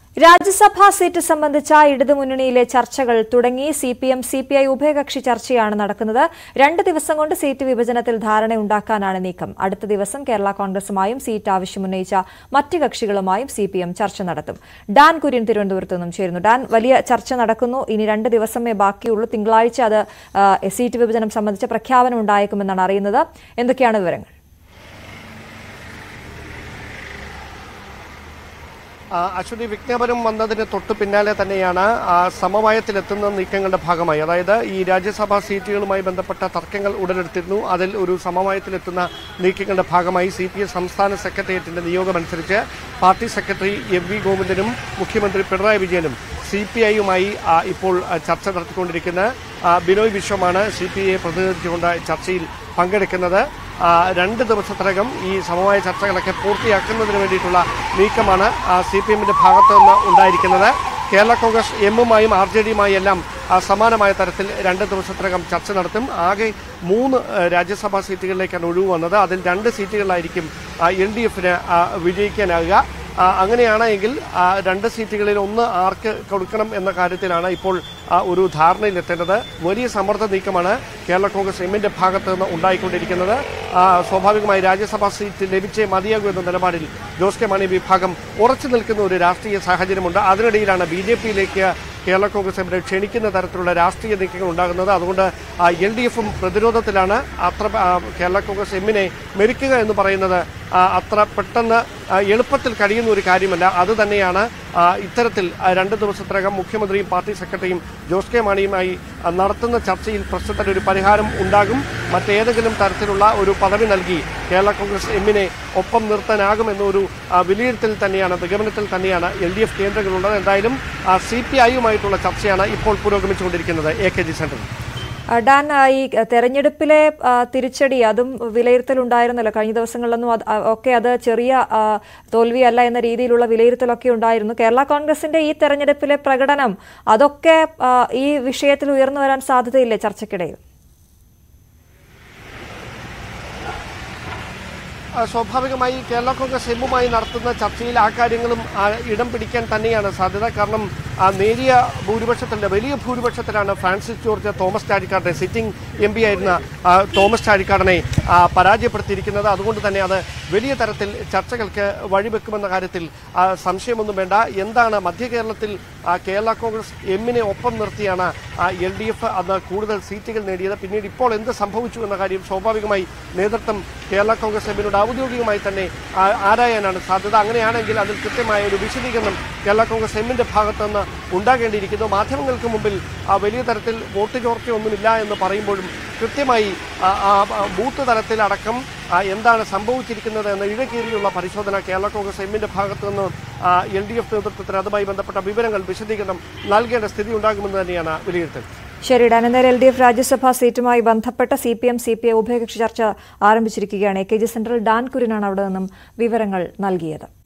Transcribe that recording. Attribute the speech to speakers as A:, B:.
A: രാജ്യസഭാ seat സംബന്ധിച്ച ഇടതുമുന്നണിയിലെ ചർച്ചകൾ തുടങ്ങി C P M C P I ഉഭയകക്ഷി ചർച്ചയാണ് നടക്കുന്നത് രണ്ട് ദിവസം കൊണ്ട് സീറ്റ് വിഭജനത്തിൽ ധാരണയുണ്ടാക്കാനാണ് നീക്കം അടുത്ത ദിവസം കേരള കോൺഗ്രസുമായും സീറ്റ് ആവശ്യമുന്നയിച്ച മറ്റ് കക്ഷികളുമായും സി പി എം ചർച്ച നടത്തും ഡാൻ കുര്യൻ തിരുവനന്തപുരത്ത് നിന്നും ചേരുന്നു ഡാൻ വലിയ ചർച്ച നടക്കുന്നു ഇനി രണ്ട് ദിവസമേ ബാക്കിയുള്ളൂ തിങ്കളാഴ്ച അത് ആ, സീറ്റ് വിഭജനം സംബന്ധിച്ച പ്രഖ്യാപനം ഉണ്ടായേക്കുമെന്നാണ് അറിയുന്നത് എന്തൊക്കെയാണ് വിവരങ്ങൾ
B: ആ, അശ്വതി വിജ്ഞാപനം വന്നതിന് തൊട്ട് പിന്നാലെ തന്നെയാണ് ആ, സമവായത്തിലെത്തുന്ന നീക്കങ്ങളുടെ ഭാഗമായി അതായത് ഈ രാജ്യസഭാ സീറ്റുകളുമായി ബന്ധപ്പെട്ട തർക്കങ്ങൾ ഉടലെടുത്തിരുന്നു അതിൽ ഒരു സമവായത്തിലെത്തുന്ന നീക്കങ്ങളുടെ ഭാഗമായി സി പി എം സംസ്ഥാന സെക്രട്ടേറിയറ്റിന്റെ നിയോഗമനുസരിച്ച് പാർട്ടി സെക്രട്ടറി എം വി ഗോവിന്ദനും മുഖ്യമന്ത്രി പിണറായി വിജയനും സി പി ഐയുമായി ഇപ്പോൾ ആ, ചർച്ച നടത്തിക്കൊണ്ടിരിക്കുന്ന ആ, ബിനോയ് വിശ്വമാണ് സി പി ഐയെ പ്രതിനിധീകരിച്ചുകൊണ്ട് ചർച്ചയിൽ പങ്കെടുക്കുന്നത് ആ, രണ്ട് ദിവസത്തിനകം ഈ സമവായ ചർച്ചകളൊക്കെ പൂർത്തിയാക്കുന്നതിന് വേണ്ടിയിട്ടുള്ള നീക്കമാണ് സി പി എമ്മിന്റെ ഭാഗത്തു നിന്ന് ഉണ്ടായിരിക്കുന്നത് കേരള കോൺഗ്രസ് എമ്മുമായും ആർ ജെ ഡിയുമായി എല്ലാം ആ, സമാനമായ തരത്തിൽ രണ്ട് ദിവസത്തിനകം ചർച്ച നടത്തും ആകെ മൂന്ന് ആ, രാജ്യസഭാ സീറ്റുകളിലേക്കാണ് ഒഴിവ് വന്നത് അതിൽ രണ്ട് സീറ്റുകളിലായിരിക്കും എൽ ഡി എഫിന് വിജയിക്കാനാകുക ആ, അങ്ങനെയാണ് എങ്കിൽ ആ, രണ്ട് സീറ്റുകളിൽ ഒന്ന് ആർക്ക് കൊടുക്കണം എന്ന കാര്യത്തിലാണ് ഇപ്പോൾ ആ, ഒരു ധാരണയിലെത്തേണ്ടത് വലിയ സമ്മർദ്ദ നീക്കമാണ് കേരള കോൺഗ്രസ് എമ്മിന്റെ ഭാഗത്ത് നിന്ന് ഉണ്ടായിക്കൊണ്ടിരിക്കുന്നത് ആ, സ്വാഭാവികമായി രാജ്യസഭാ സീറ്റ് ലഭിച്ചേ മതിയാകൂ എന്ന നിലപാടിൽ ജോസ് കെ മാണി വിഭാഗം ഉറച്ചു നിൽക്കുന്ന ഒരു രാഷ്ട്രീയ സാഹചര്യമുണ്ട് അതിനിടയിലാണ് ബി ജെ പിയിലേക്ക് കേരള കോൺഗ്രസ് എമ്മിനെ ക്ഷണിക്കുന്ന തരത്തിലുള്ള രാഷ്ട്രീയ നീക്കങ്ങൾ ഉണ്ടാകുന്നത് അതുകൊണ്ട് എൽ ഡി എഫും പ്രതിരോധത്തിലാണ് അത്ര ആ, കേരള കോൺഗ്രസ് എമ്മിനെ മെരുക്കുക എന്ന് പറയുന്നത് ആ, അത്ര പെട്ടെന്ന് ആ, എളുപ്പത്തിൽ കഴിയുന്ന ഒരു കാര്യമല്ല അത് തന്നെയാണ് ആ, ഇത്തരത്തിൽ ആ, രണ്ട് ദിവസത്തിനകം മുഖ്യമന്ത്രിയും പാർട്ടി സെക്രട്ടറിയും ജോസ് കെ മാണിയുമായി ആ, നടത്തുന്ന ചർച്ചയിൽ പ്രശ്നത്തിന് ഒരു പരിഹാരം ഉണ്ടാകും മറ്റേതെങ്കിലും തരത്തിലുള്ള ഒരു പദവി നൽകി കേരള കോൺഗ്രസ് എമ്മിനെ ഒപ്പം നിർത്താനാകുമെന്നൊരു ആ, വിലയിരുത്തൽ തന്നെയാണ് നിഗമനത്തിൽ തന്നെയാണ് എൽ ഡി എഫ് കേന്ദ്രങ്ങളുള്ളത് എന്തായാലും സി പി ഐയുമായിട്ടുള്ള ചർച്ചയാണ് ഇപ്പോൾ പുരോഗമിച്ചുകൊണ്ടിരിക്കുന്നത് എ കെ ജി സെന്ററിൽ
A: ആ, ഡാൻ ആ, ഈ തെരഞ്ഞെടുപ്പിലെ ആ, തിരിച്ചടി അതും വിലയിരുത്തലുണ്ടായിരുന്നല്ലോ കഴിഞ്ഞ ദിവസങ്ങളിലൊന്നും അത് ആ, ഒക്കെ അത് ചെറിയ ആ, തോൽവിയല്ല എന്ന രീതിയിലുള്ള വിലയിരുത്തലൊക്കെ ഉണ്ടായിരുന്നു കേരള കോൺഗ്രസിന്റെ ഈ തെരഞ്ഞെടുപ്പിലെ പ്രകടനം അതൊക്കെ ആ, ഈ വിഷയത്തിൽ ഉയർന്നു വരാൻ സാധ്യതയില്ലേ ചർച്ചയ്ക്കിടയിൽ
B: ആ, സ്വാഭാവികമായി കേരള കോൺഗ്രസ് എമ്മുമായി നടത്തുന്ന ചർച്ചയിൽ ആ കാര്യങ്ങളും ആ, ഇടം പിടിക്കാൻ തന്നെയാണ് സാധ്യത കാരണം ആ, നേരിയ ഭൂരിപക്ഷത്തിൻ്റെ വലിയ ഭൂരിപക്ഷത്തിലാണ് ഫ്രാൻസിസ് ജോർജ് തോമസ് ചാഴിക്കാടിനെ സിറ്റിംഗ് എം പി ആയിരുന്ന ആ, തോമസ് ചാഴിക്കാടിനെ ആ, പരാജയപ്പെടുത്തിയിരിക്കുന്നത് അതുകൊണ്ട് തന്നെ അത് വലിയ തരത്തിൽ ചർച്ചകൾക്ക് വഴിവെക്കുമെന്ന കാര്യത്തിൽ ആ, സംശയമൊന്നും വേണ്ട എന്താണ് മധ്യ കേരളത്തിൽ ആ, കേരള കോൺഗ്രസ് എമ്മിനെ ഒപ്പം നിർത്തിയാണ് എൽ ഡി എഫ് അന്ന് കൂടുതൽ സീറ്റുകൾ നേടിയത് പിന്നീട് ഇപ്പോൾ എന്ത് സംഭവിച്ചു എന്ന കാര്യം സ്വാഭാവികമായി നേതൃത്വം കേരള കോൺഗ്രസ് എമ്മിനോട് ഔദ്യോഗികമായി തന്നെ ആ, ആരായാനാണ് സാധ്യത അങ്ങനെയാണെങ്കിൽ അതിൽ കൃത്യമായ ഒരു വിശദീകരണം കേരള കോൺഗ്രസ് എമ്മിന്റെ ഭാഗത്തു നിന്ന് ഉണ്ടാകേണ്ടിയിരിക്കുന്നു മാധ്യമങ്ങൾക്ക് മുമ്പിൽ ആ വലിയ തരത്തിൽ വോട്ട് ചോർച്ചയൊന്നുമില്ല എന്ന് പറയുമ്പോഴും കൃത്യമായി ആ, ആ, ആ, ബൂത്ത് തലത്തിലടക്കം ആ, എന്താണ് സംഭവിച്ചിരിക്കുന്നത് എന്ന ഇഴകീറിയുള്ള പരിശോധന കേരള കോൺഗ്രസ് എമ്മിന്റെ ഭാഗത്തു നിന്ന് എൽ ഡി എഫ് നേതൃത്വത്തിന് അതുമായി ബന്ധപ്പെട്ട വിവരങ്ങൾ വിശദീകരണം നൽകേണ്ട സ്ഥിതി ഉണ്ടാകുമെന്ന് തന്നെയാണ് വിലയിരുത്തൽ
A: ശരി ഡാൻ എന്തായാലും എൽ ഡി എഫ് രാജ്യസഭാ സീറ്റുമായി ബന്ധപ്പെട്ട C P M C P I ഉഭയകക്ഷി ചർച്ച ആരംഭിച്ചിരിക്കുകയാണ് എ കെ ജി സെന്ററിൽ ഡാൻ കുര്യനാണ് അവിടെ നിന്നും വിവരങ്ങൾ നൽകിയത്